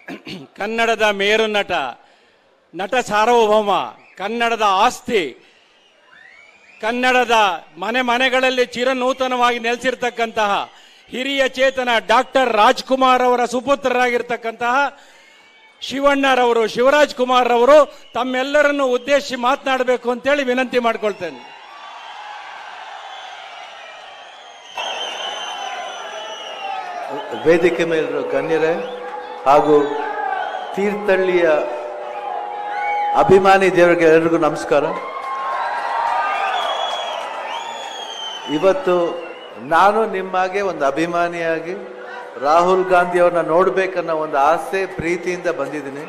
ಕನ್ನಡದ ಮೇರು ನಟ ನಟ ಸಾರ್ವಭೌಮ ಕನ್ನಡದ ಆಸ್ತಿ ಕನ್ನಡದ ಮನೆ ಮನೆಗಳಲ್ಲಿ ಚಿರನೂತನವಾಗಿ ನೆಲೆಸಿರ್ತಕ್ಕಂತಹ ಹಿರಿಯ ಚೇತನ ಡಾಕ್ಟರ್ ರಾಜ್ಕುಮಾರ್ ಅವರ ಸುಪುತ್ರರಾಗಿರ್ತಕ್ಕಂತಹ ಶಿವಣ್ಣರವರು ಶಿವರಾಜ್ ಕುಮಾರ್ ಅವರು ತಮ್ಮೆಲ್ಲರನ್ನು ಉದ್ದೇಶಿಸಿ ಮಾತನಾಡಬೇಕು ಅಂತೇಳಿ ವಿನಂತಿ ಮಾಡ್ಕೊಳ್ತೇನೆ ವೇದಿಕೆ ಮೇಲಿರೋ ಗಣ್ಯರೇ ಹಾಗೂ ತೀರ್ಥಹಳ್ಳಿಯ ಅಭಿಮಾನಿ ದೇವರಿಗೆ ಎಲ್ಲರಿಗೂ ನಮಸ್ಕಾರ ಇವತ್ತು ನಾನು ನಿಮ್ಮಾಗೆ ಒಂದು ಅಭಿಮಾನಿಯಾಗಿ ರಾಹುಲ್ ಗಾಂಧಿ ಅವ್ರನ್ನ ನೋಡ್ಬೇಕನ್ನೋ ಒಂದು ಆಸೆ ಪ್ರೀತಿಯಿಂದ ಬಂದಿದ್ದೀನಿ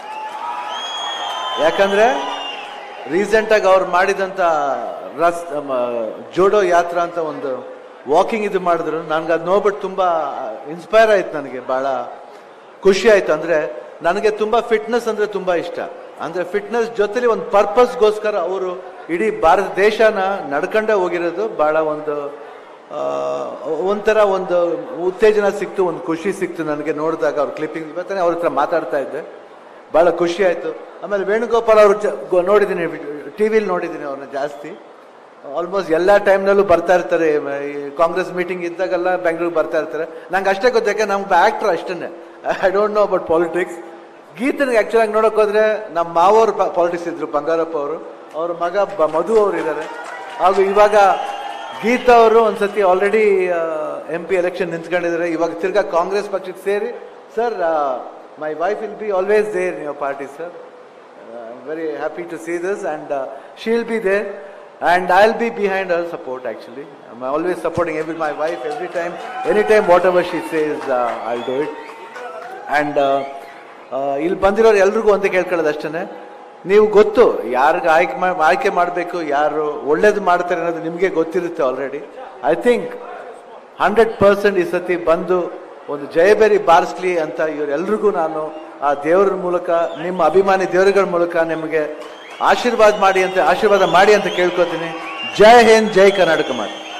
ಯಾಕಂದ್ರೆ ರೀಸೆಂಟ್ ಆಗಿ ಅವ್ರು ಮಾಡಿದಂತ ರಸ್ ಮ, ಜೋಡೋ ಯಾತ್ರಾ ಅಂತ ಒಂದು ವಾಕಿಂಗ್ ಇದು ಮಾಡಿದ್ರು ನನ್ಗೆ ಅದು ನೋಡ್ಬಿಟ್ಟು ತುಂಬಾ ಇನ್ಸ್ಪೈರ್ ಆಯ್ತು ನನಗೆ ಬಹಳ ಖುಷಿ ಆಯ್ತು ಅಂದ್ರೆ ನನಗೆ ತುಂಬಾ ಫಿಟ್ನೆಸ್ ಅಂದ್ರೆ ತುಂಬಾ ಇಷ್ಟ ಅಂದ್ರೆ ಫಿಟ್ನೆಸ್ ಜೊತೆಲಿ ಒಂದು ಪರ್ಪಸ್ಗೋಸ್ಕರ ಅವರು ಇಡೀ ಭಾರತ ದೇಶನ ನಡ್ಕೊಂಡೇ ಹೋಗಿರೋದು ಬಹಳ ಒಂದು ಆ, ಒಂಥರ ಒಂದು ಉತ್ತೇಜನ ಸಿಕ್ತು ಒಂದು ಖುಷಿ ಸಿಕ್ತು ನನಗೆ ನೋಡಿದಾಗ ಅವ್ರ ಕ್ಲಿಪ್ಪಿಂಗ್ ಇವತ್ತೇ ಅವ್ರ ಹತ್ರ ಮಾತಾಡ್ತಾ ಇದ್ದೆ ಬಹಳ ಖುಷಿ ಆಯ್ತು ಆಮೇಲೆ ವೇಣುಗೋಪಾಲ್ ಅವರು ಜ- ಗೊ- ನೋಡಿದ್ದೀನಿ ಟಿವಿಲಿ ನೋಡಿದ್ದೀನಿ ಅವ್ರನ್ನ ಜಾಸ್ತಿ ಆಲ್ಮೋಸ್ಟ್ ಎಲ್ಲ ಟೈಮ್ನಲ್ಲೂ ಬರ್ತಾ ಇರ್ತಾರೆ ಮ- ಈ ಕಾಂಗ್ರೆಸ್ ಮೀಟಿಂಗ್ ಇದ್ದಾಗೆಲ್ಲ ಬೆಂಗಳೂರಿಗೆ ಬರ್ತಾ ಇರ್ತಾರೆ ನಂಗೆ ಅಷ್ಟೇ ಗೊತ್ತು ಯಾಕೆ ನಮ್ಗೆ ಆಕ್ಟರ್ ಅಷ್ಟೇ I don't know about politics ಗೀತನಿಗೆ ಆಕ್ಚುಲ್ ಆಗಿ ನೋಡಕ್ ಹೋದ್ರೆ ನಮ್ಮ ಮಾವವ್ರು ಪಾಲಿಟಿಕ್ಸ್ ಇದ್ರು ಬಂಗಾರಪ್ಪ ಅವರು ಅವ್ರ ಮಗ ಬ- ಮಧು ಅವರು ಇದ್ದಾರೆ ಹಾಗೂ ಇವಾಗ ಗೀತಾ ಅವರು ಒಂದ್ಸತಿ ಆಲ್ರೆಡಿ ಎಂ ಪಿ ಎಲೆಕ್ಷನ್ ನಿಂತ್ಕೊಂಡಿದ್ದಾರೆ ಇವಾಗ ತಿರ್ಗಾ ಕಾಂಗ್ರೆಸ್ ಪಕ್ಷಕ್ಕೆ ಸೇರಿ sir my wife will be always there in your party sir I'm very happy to see this, and uh, she'll be there, and I'll be behind her support. Actually, I'm always supporting every my wife every time, anytime whatever she says, uh, I'll do it. And uh, uh, ಇಲ್ಲಿ ಬಂದಿರೋರು ಎಲ್ರಿಗೂ ಒಂದೇ ಕೇಳ್ಕೊಳ್ಳೋದು ಅಷ್ಟೇ ನೀವು ಗೊತ್ತು ಯಾರಿಗೆ ಆಯ್ಕೆ ಮಾ ಆಯ್ಕೆ ಮಾಡಬೇಕು ಯಾರು ಒಳ್ಳೇದು ಮಾಡ್ತಾರೆ ಅನ್ನೋದು ನಿಮಗೆ ಗೊತ್ತಿರುತ್ತೆ already I think hundred percent ಈ ಸತಿ ಬಂದು ಒಂದು ಜಯಬೇರಿ ಬಾರಿಸ್ಲಿ ಅಂತ ಇವರೆಲ್ರಿಗೂ ನಾನು ಆ ದೇವರ ಮೂಲಕ ನಿಮ್ಮ ಅಭಿಮಾನಿ ದೇವರುಗಳ ಮೂಲಕ ನಿಮಗೆ ಆಶೀರ್ವಾದ ಮಾಡಿ ಅಂತ ಆಶೀರ್ವಾದ ಮಾಡಿ ಅಂತ ಕೇಳ್ಕೊತೀನಿ ಜೈ ಹಿಂದ್ ಜೈ ಕರ್ನಾಟಕ ಮಾಡಿ